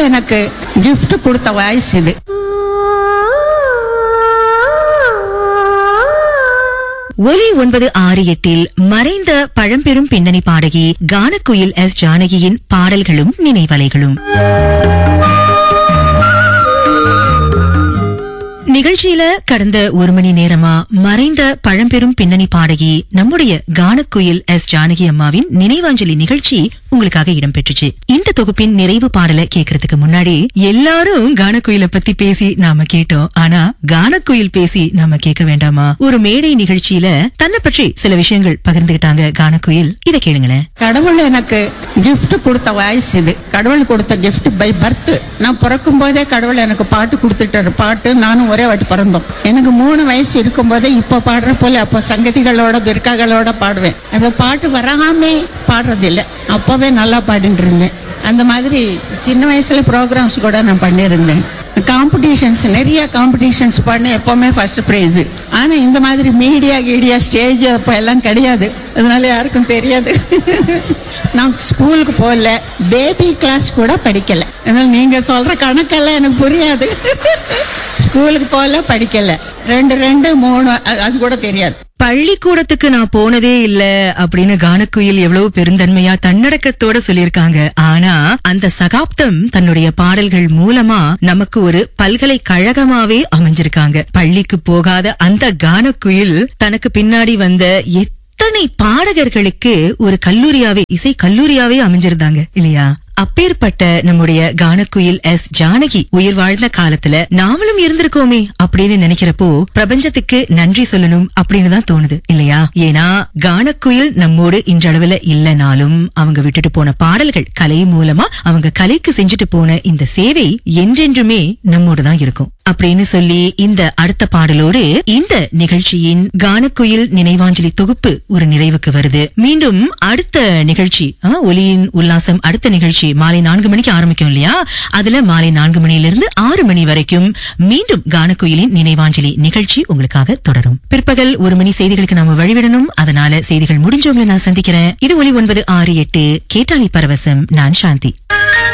எனக்கு gift கொடுத்த voice இது ஒலி ஒன்பது ஆறு எட்டில் மறைந்த பழம்பெரும் பின்னணி பாடகி கானக்குயில் எஸ் ஜானகியின் பாடல்களும் நினைவலைகளும் நிகழ்ச்சியில கடந்த ஒரு மணி நேரமா மறைந்த பழம்பெரும் பின்னணி பாடகி நம்முடைய கானக்குயில் எஸ் ஜானகி அம்மாவின் நினைவாஞ்சலி நிகழ்ச்சி உங்களுக்காக இடம்பெற்றுச்சு இந்த தொகுப்பின் நிறைவு பாடலை கேட்கறதுக்கு முன்னாடி எல்லாரும் கானக்குயில பத்தி பேசி நாம கேட்டோம் ஆனா கானக்குயில் பேசி நாம கேட்க வேண்டாமா ஒரு மேடை நிகழ்ச்சியில தன்னை பற்றி சில விஷயங்கள் பகிர்ந்துகிட்டாங்க கானக்குயில் இதை கேளுங்களேன் கடவுள் எனக்கு gift கொடுத்த வாய்ஸ் இது கடவுள் கொடுத்த gift பை பர்த் நான் பிறக்கும் போதே கடவுள் எனக்கு பாட்டு கொடுத்துட்டாரு பாட்டு நானும் ஒரே வாட்டி பிறந்தோம் எனக்கு மூணு வயசு இருக்கும் போதே இப்ப பாடுற போல அப்போ சங்கதிகளோட பிற்காகளோட பாடுவேன் அந்த பாட்டு வராமே பாடுறதில்ல அப்பவே நல்லா பாடிட்டு இருந்தேன் அந்த மாதிரி சின்ன வயசுல ப்ரோக்ராம்ஸ் கூட நான் பண்ணியிருந்தேன் காம்படிஷன்ஸ் நிறைய காம்படிஷன்ஸ் பண்ணி எப்பவுமே ஃபர்ஸ்ட் ப்ரைஸ் ஆனா இந்த மாதிரி மீடியா கீடியா ஸ்டேஜ் அப்ப எல்லாம் கிடையாது அதனால யாருக்கும் தெரியாது நான் ஸ்கூலுக்கு போகல பேபி கிளாஸ் கூட படிக்கல அதனால நீங்க சொல்ற கணக்கெல்லாம் எனக்கு புரியாது ஸ்கூலுக்கு போகல படிக்கல ரெண்டு ரெண்டு மூணு அ- அது கூட தெரியாது பள்ளிக்கூடத்துக்கு நான் போனதே இல்ல அப்படின்னு கானக்குயில் எவ்வளவு பெருந்தன்மையா தன்னடக்கத்தோட சொல்லியிருக்காங்க ஆனா அந்த சகாப்தம் தன்னுடைய பாடல்கள் மூலமா நமக்கு ஒரு பல்கலைக்கழகமாவே அமைஞ்சிருக்காங்க பள்ளிக்கு போகாத அந்த கானக்குயில் தனக்கு பின்னாடி வந்த எத்தனை பாடகர்களுக்கு ஒரு கல்லூரியாவே இசை கல்லூரியாவே அமைஞ்சிருந்தாங்க இல்லையா அப்பேற்பட்ட நம்முடைய கானக்குயில் எஸ் ஜானகி உயிர் வாழ்ந்த காலத்துல நாமளும் இருந்திருக்கோமே அப்படின்னு நினைக்கிறப்போ பிரபஞ்சத்துக்கு நன்றி சொல்லணும் அப்படின்னு தான் தோணுது இல்லையா ஏன்னா கானக்குயில் நம்மோடு இன்றளவுல இல்லனாலும் அவங்க விட்டுட்டு போன பாடல்கள் கலை மூலமா அவங்க கலைக்கு செஞ்சுட்டு போன இந்த சேவை என்றென்றுமே நம்மோடு தான் இருக்கும் அப்படின்னு சொல்லி இந்த அடுத்த பாடலோடு இந்த நிகழ்ச்சியின் கானக்குயில் நினைவாஞ்சலி தொகுப்பு ஒரு நிறைவுக்கு வருது மீண்டும் அடுத்த நிகழ்ச்சி ஆ, ஒலியின் உல்லாசம் அடுத்த நிகழ்ச்சி மாலை நான்கு மணிக்கு ஆரம்பிக்கும் இல்லையா அதுல மாலை நான்கு மணியிலிருந்து ஆறு மணி வரைக்கும் மீண்டும் கானக்குயிலின் நினைவாஞ்சலி நிகழ்ச்சி உங்களுக்காக தொடரும் பிற்பகல் ஒரு மணி செய்திகளுக்கு நாம வழிவிடணும் அதனால செய்திகள் முடிஞ்சவங்களை நான் சந்திக்கிறேன் இது ஒலி ஒன்பது ஆறு எட்டு கேட்டாலி பரவசம் நான் சாந்தி